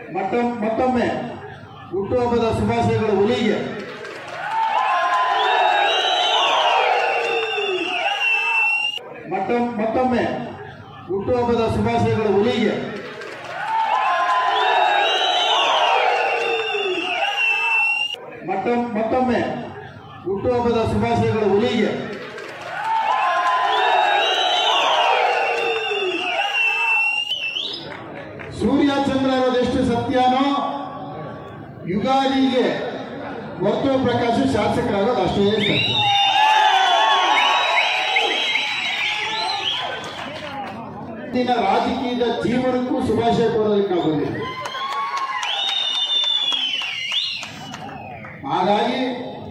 ಮತ್ತ ಮತ್ತೊಮ್ಮೆ ಹುಟ್ಟುಹಬ್ಬದ ಶುಭಾಶಯಗಳು ಹುಲಿಗೆ ಮತ್ತ ಮತ್ತೊಮ್ಮೆ ಹುಟ್ಟುಹಬ್ಬದ ಶುಭಾಶಯಗಳು ಹುಲಿಗೆ ಮತ್ತ ಮತ್ತೊಮ್ಮೆ ಹುಟ್ಟುಹಬ್ಬದ ಶುಭಾಶಯಗಳು ಹುಲಿಗೆ ಸೂರ್ಯ ಚಂದ್ರ ಇರೋದೆಷ್ಟು ಸತ್ಯನೋ ಯುಗಾದಿಗೆ ವರ್ತುಲ ಪ್ರಕಾಶ ಶಾಸಕರಾಗೋದು ಅಷ್ಟೇ ಸತ್ಯ ಇಂದಿನ ರಾಜಕೀಯದ ಜೀವನಕ್ಕೂ ಶುಭಾಶಯ ಕೋರೋದಕ್ಕೆ ನಾವು ಬಂದಿದ್ದೀವಿ ಹಾಗಾಗಿ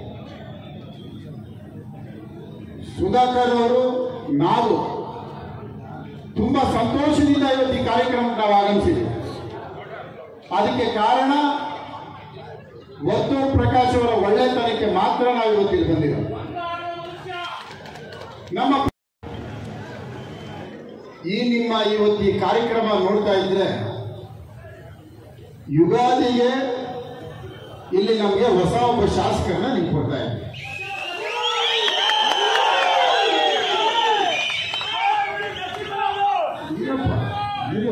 ಸುಧಾಕರ್ ಅವರು ನಾವು ತುಂಬಾ ಸಂತೋಷದಿಂದ ಇವತ್ತು ಈ ಕಾರ್ಯಕ್ರಮಕ್ಕೆ ನಾವು ಆಗಮಿಸಿದ್ದೀವಿ ಅದಕ್ಕೆ ಕಾರಣ ವರ್ತೂರ್ ಪ್ರಕಾಶ್ ಅವರ ಒಳ್ಳೆತನಕ್ಕೆ ಮಾತ್ರ ನಾವು ಇವತ್ತು ಇಲ್ಲಿ ಬಂದಿರೋದು ನಮ್ಮ ಈ ನಿಮ್ಮ ಇವತ್ತು ಈ ಕಾರ್ಯಕ್ರಮ ನೋಡ್ತಾ ಇದ್ರೆ ಯುಗಾದಿಗೆ ಇಲ್ಲಿ ನಮಗೆ ಹೊಸ ಒಬ್ಬ ಶಾಸಕರನ್ನ ನೀವು ಕೊಡ್ತಾ ಇದ್ದೀವಿ ಇರಪ್ಪ, ಇರು.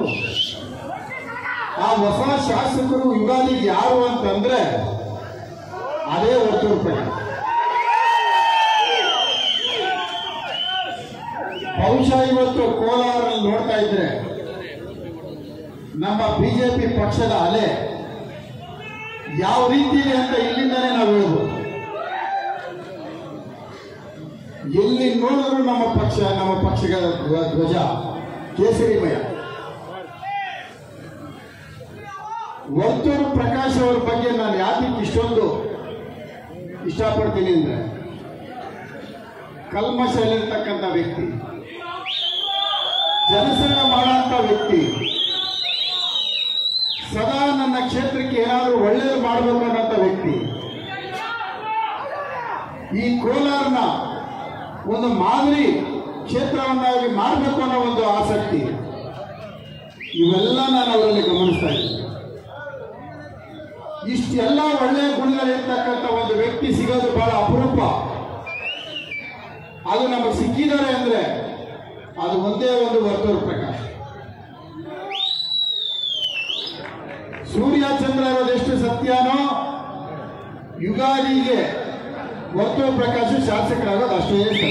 ಆ ಹೊಸ ಶಾಸಕರು ಯುಗಾದಿಗೆ ಯಾರು ಅಂತಂದ್ರೆ ಅದೇ ವರ್ತೂರು ಪ್ರಕಾಶ್ ಬಹುಶಃ ಇವತ್ತು ಕೋಲಾರಲ್ಲಿ ನೋಡ್ತಾ ಇದ್ರೆ ನಮ್ಮ ಬಿಜೆಪಿ ಪಕ್ಷದ ಅಲೆ ಯಾವ ರೀತಿ ಇದೆ ಅಂತ ಇಲ್ಲಿಂದನೇ ನಾವು ಹೇಳ್ಬೋದು ಎಲ್ಲಿ ನೋಡಿದ್ರು ನಮ್ಮ ಪಕ್ಷ ನಮ್ಮ ಪಕ್ಷಗಳ ಧ್ವ- ಧ್ವಜ ಕೇಸರಿಮಯ ವರ್ತೂರು ಪ್ರಕಾಶ್ ಅವರ ಬಗ್ಗೆ ನಾನು ಯಾಕೆ ಇಷ್ಟೊಂದು ಇಷ್ಟಪಡ್ತೀನಿ ಅಂದ್ರೆ ಕಲ್ಮಶಲ್ಲಿರ್ತಕ್ಕಂಥ ವ್ಯಕ್ತಿ ಜನಸೇವೆ ಮಾಡುವಂತ ವ್ಯಕ್ತಿ ಸದಾ ನನ್ನ ಕ್ಷೇತ್ರಕ್ಕೆ ಏನಾದರೂ ಒಳ್ಳೆಯದು ಮಾಡಬೇಕು ಅನ್ನೋಂಥ ವ್ಯಕ್ತಿ ಈ ಕೋಲಾರ್ನ ಒಂದು ಮಾದರಿ ಕ್ಷೇತ್ರವನ್ನಾಗಿ ಮಾಡಬೇಕು ಅನ್ನೋ ಒಂದು ಆಸಕ್ತಿ ಇವೆಲ್ಲ ನಾನು ಅವರಲ್ಲಿ ಗಮನಿಸ್ತಾ ಇದ್ದೀನಿ ಇಷ್ಟೆಲ್ಲ ಒಳ್ಳೆಯ ಗುಣಗಳಿರ್ತಕ್ಕಂಥ ಒಂದು ವ್ಯಕ್ತಿ ಸಿಗೋದು ಬಹಳ ಅಪರೂಪ ಅದು ನಮಗೆ ಸಿಕ್ಕಿದ್ದಾರೆ ಅಂದ್ರೆ ಅದು ಒಂದೇ ಒಂದು ವರ್ತೂರು ಪ್ರಕಾಶ್ ಸೂರ್ಯ ಚಂದ್ರ ಇರೋದೆಷ್ಟು ಸತ್ಯನೋ ಯುಗಾದಿಗೆ ವರ್ತೂರು ಪ್ರಕಾಶ್ ಶಾಸಕರಾಗೋದು ಅಷ್ಟೇ ಸತ್ಯ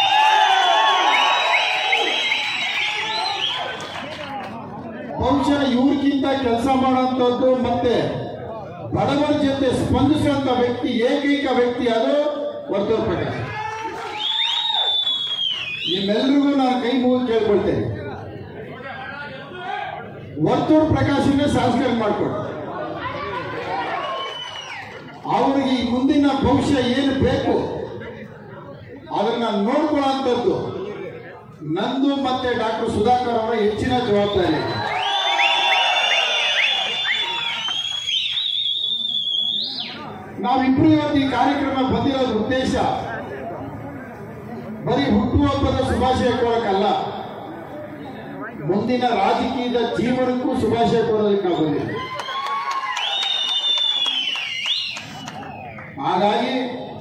ಬಹುಶಃ ಇವ್ರಿಗಿಂತ ಕೆಲಸ ಮಾಡುವಂಥದ್ದು ಮತ್ತೆ ಬಡವರ ಜೊತೆ ಸ್ಪಂದಿಸುವಂತ ವ್ಯಕ್ತಿ ಏಕೈಕ ವ್ಯಕ್ತಿ ಅದು ವರ್ತೂರು ಪ್ರಕಾಶ್ ನಿಮ್ಮೆಲ್ರಿಗೂ ನಾನು ಕೈ ಮುಗಿದು ಕೇಳ್ಕೊಳ್ತೇನೆ ವರ್ತೂರು ಪ್ರಕಾಶನ್ನೇ ಶಾಸಕರು ಮಾಡಿಕೊಡು ಅವ್ರಿಗೆ ಈ ಮುಂದಿನ ಭವಿಷ್ಯ ಏನು ಬೇಕು ಅದನ್ನ ನೋಡ್ಕೊಳ್ಳುವಂಥದ್ದು ನಂದು ಮತ್ತೆ ಡಾಕ್ಟರ್ ಸುಧಾಕರ್ ಅವರ ಹೆಚ್ಚಿನ ಜವಾಬ್ದಾರಿ ನಾವಿಬ್ರು ಇವತ್ತು ಈ ಕಾರ್ಯಕ್ರಮ ಬಂದಿರೋದು ಉದ್ದೇಶ ಬರೀ ಹುಟ್ಟುಹಬ್ಬದ ಶುಭಾಶಯ ಕೋರಕ್ಕಲ್ಲ ಮುಂದಿನ ರಾಜಕೀಯದ ಜೀವನಕ್ಕೂ ಶುಭಾಶಯ ಕೋರೋದಕ್ಕೆ ನಾವು ಬಂದಿದ್ದೀವಿ ಹಾಗಾಗಿ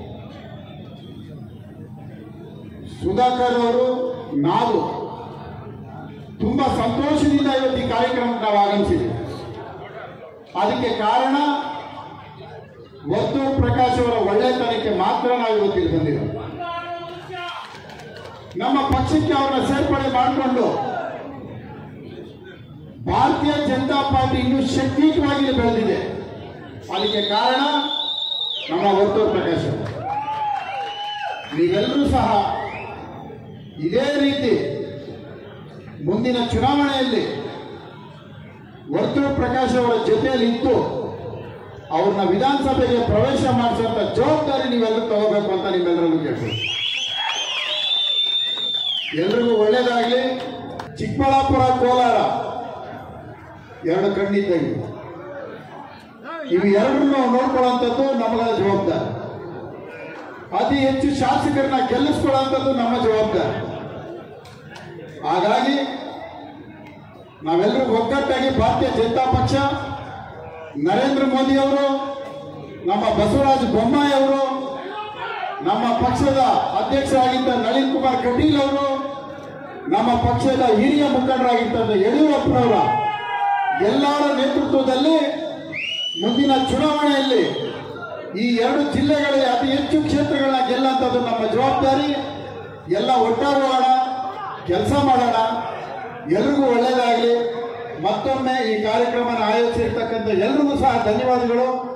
ಸುಧಾಕರ್ ಅವರು ನಾವು ತುಂಬಾ ಸಂತೋಷದಿಂದ ಇವತ್ತು ಈ ಕಾರ್ಯಕ್ರಮಕ್ಕೆ ನಾವು ಆಗಮಿಸಿದ್ದೀವಿ ಅದಕ್ಕೆ ಕಾರಣ ವರ್ತೂರ್ ಪ್ರಕಾಶ್ ಅವರ ಒಳ್ಳೆತನಕ್ಕೆ ಮಾತ್ರ ನಾವು ಇವತ್ತು ಇಲ್ಲಿ ಬಂದಿರೋದು ನಮ್ಮ ಪಕ್ಷಕ್ಕೆ ಅವರನ್ನ ಸೇರ್ಪಡೆ ಮಾಡಿಕೊಂಡು ಭಾರತೀಯ ಜನತಾ ಪಾರ್ಟಿ ಇನ್ನೂ ಶಕ್ತಿಯುತವಾಗಿ ಇಲ್ಲಿ ಬೆಳೆದಿದೆ ಅದಕ್ಕೆ ಕಾರಣ ನಮ್ಮ ವರ್ತೂರ್ ಪ್ರಕಾಶ್ ಅವರು. ನೀವೆಲ್ಲರೂ ಸಹ ಇದೇ ರೀತಿ ಮುಂದಿನ ಚುನಾವಣೆಯಲ್ಲಿ ವರ್ತೂರ್ ಪ್ರಕಾಶ್ ಅವರ ಜೊತೆಯಲ್ಲಿ ಇದ್ದು ಅವ್ರನ್ನ ವಿಧಾನಸಭೆಗೆ ಪ್ರವೇಶ ಮಾಡಿಸುವಂತ ಜವಾಬ್ದಾರಿ ನೀವೆಲ್ಲರೂ ತಗೋಬೇಕು ಅಂತ ನಿಮ್ಮೆಲ್ಲರಲ್ಲೂ ಕೇಳ್ತೀನಿ ಎಲ್ರಿಗೂ ಒಳ್ಳೇದಾಗ್ಲಿ ಚಿಕ್ಕಬಳ್ಳಾಪುರ ಕೋಲಾರ ಎರಡು ಕಣ್ಣಿದ್ದಂಗೆ ಇವು ಎರಡನ್ನು ನೋಡ್ಕೊಳ್ಳುವಂಥದ್ದು ನಮಗಳ ಜವಾಬ್ದಾರಿ ಅತಿ ಹೆಚ್ಚು ಶಾಸಕರನ್ನ ಗೆಲ್ಲಿಸ್ಕೊಳ್ಳುವಂಥದ್ದು ನಮ್ಮ ಜವಾಬ್ದಾರಿ ಹಾಗಾಗಿ ನಾವೆಲ್ಲರೂ ಒಗ್ಗಟ್ಟಾಗಿ ಭಾರತೀಯ ಜನತಾ ಪಕ್ಷ ನರೇಂದ್ರ ಮೋದಿ ಅವರು ನಮ್ಮ ಬಸವರಾಜ ಬೊಮ್ಮಾಯಿ ಅವರು ನಮ್ಮ ಪಕ್ಷದ ಅಧ್ಯಕ್ಷರಾಗಿದ್ದ ನಳಿನ್ ಕುಮಾರ್ ಕಟೀಲ್ ಅವರು ನಮ್ಮ ಪಕ್ಷದ ಹಿರಿಯ ಮುಖಂಡರಾಗಿದ್ದ ಯಡಿಯೂರಪ್ಪನವರ ಎಲ್ಲರ ನೇತೃತ್ವದಲ್ಲಿ ಮುಂದಿನ ಚುನಾವಣೆಯಲ್ಲಿ ಈ ಎರಡು ಜಿಲ್ಲೆಗಳಲ್ಲಿ ಅತಿ ಹೆಚ್ಚು ಕ್ಷೇತ್ರಗಳನ್ನ ಗೆಲ್ಲಂಥದ್ದು ನಮ್ಮ ಜವಾಬ್ದಾರಿ ಎಲ್ಲ ಒಟ್ಟಾಗೋಣ ಕೆಲಸ ಮಾಡೋಣ ಎಲ್ರಿಗೂ ಒಳ್ಳೆಯದಾಗಲಿ ಮತ್ತೊಮ್ಮೆ ಈ ಕಾರ್ಯಕ್ರಮನ ಆಯೋಜಿಸಿರ್ತಕ್ಕಂಥ ಎಲ್ರಿಗೂ ಸಹ ಧನ್ಯವಾದಗಳು